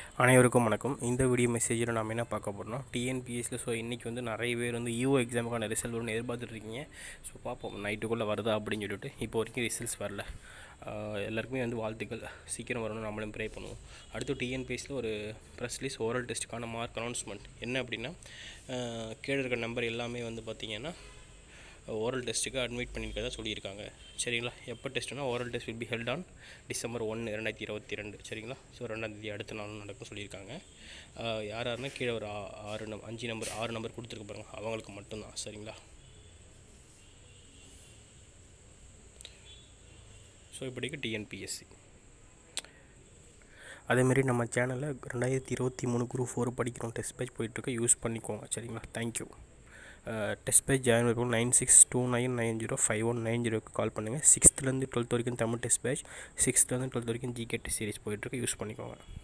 அனைவருக்கும் வணக்கம் இந்த வீடியோ மெசேஜில் நாம் என்ன பார்க்க போகிறோம் டிஎன்பிஎஸ்சியில் ஸோ இன்றைக்கி வந்து நிறைய பேர் வந்து யூஓ எக்ஸாமுக்கான ரிசல்ட் வரும்னு எதிர்பார்த்துட்டு இருக்கீங்க ஸோ பார்ப்போம் நைட்டுக்குள்ளே வருதா அப்படின்னு சொல்லிட்டு இப்போ வரைக்கும் ரிசல்ட்ஸ் வரல ஆஹ் எல்லாருக்குமே வந்து வாழ்த்துக்கள் சீக்கிரம் வரணும்னு நம்மளும் ப்ரே பண்ணுவோம் அடுத்து டிஎன்பிஎஸ்சியில் ஒரு ப்ரெஸ் ரிலீஸ் ஓரல் டெஸ்ட்டுக்கான மார்க் அனௌன்ஸ்மெண்ட் என்ன அப்படின்னா ஆஹ் கீழே இருக்க நம்பர் எல்லாமே வந்து பார்த்திங்கன்னா ஓரல் டெஸ்ட்டுக்கு அட்மிட் பண்ணியிருக்கதா சொல்லியிருக்காங்க சரிங்களா எப்போ டெஸ்ட்னா oral test will be held on December ஒன்று ரெண்டாயிரத்தி இருபத்தி ரெண்டு சரிங்களா ஸோ ரெண்டாந்தேதி அடுத்த நாள் நடக்கும் சொல்லியிருக்காங்க ஆஹ் யார் யாருன்னா கீழே ஒரு ஆ- ஆறு நம் அஞ்சு நம்பர் ஆறு நம்பர் கொடுத்துருக்க பாருங்க அவங்களுக்கு மட்டும்தான் சரிங்களா ஸோ இப்படிக்கு டிஎன்பிஎஸ்சி அதேமாரி நம்ம சேனலில் ரெண்டாயிரத்தி இருபத்தி மூணு குரூப் ஃபோர் படிக்கிறோம் டெஸ்ட் பேஜ் போயிட்டுருக்கு யூஸ் பண்ணிக்கோங்க சரிங்களா தேங்க்யூ டெஸ்ட் பேஜ் ஜாயின் இருக்கும் nine six two nine nine zero five one nine ஜீரோக்கு கால் பண்ணுங்கள் சிக்ஸ்த்துலேருந்து டுவெல்த் வரைக்கும் தமிழ் டெஸ்ட் பேஜ் சிக்ஸ்த்துலேருந்து டுவெல்த் வரைக்கும் ஜிகே டெஸ்ட் சீரிஸ் போயிட்டுருக்கு யூஸ் பண்ணிக்கோங்க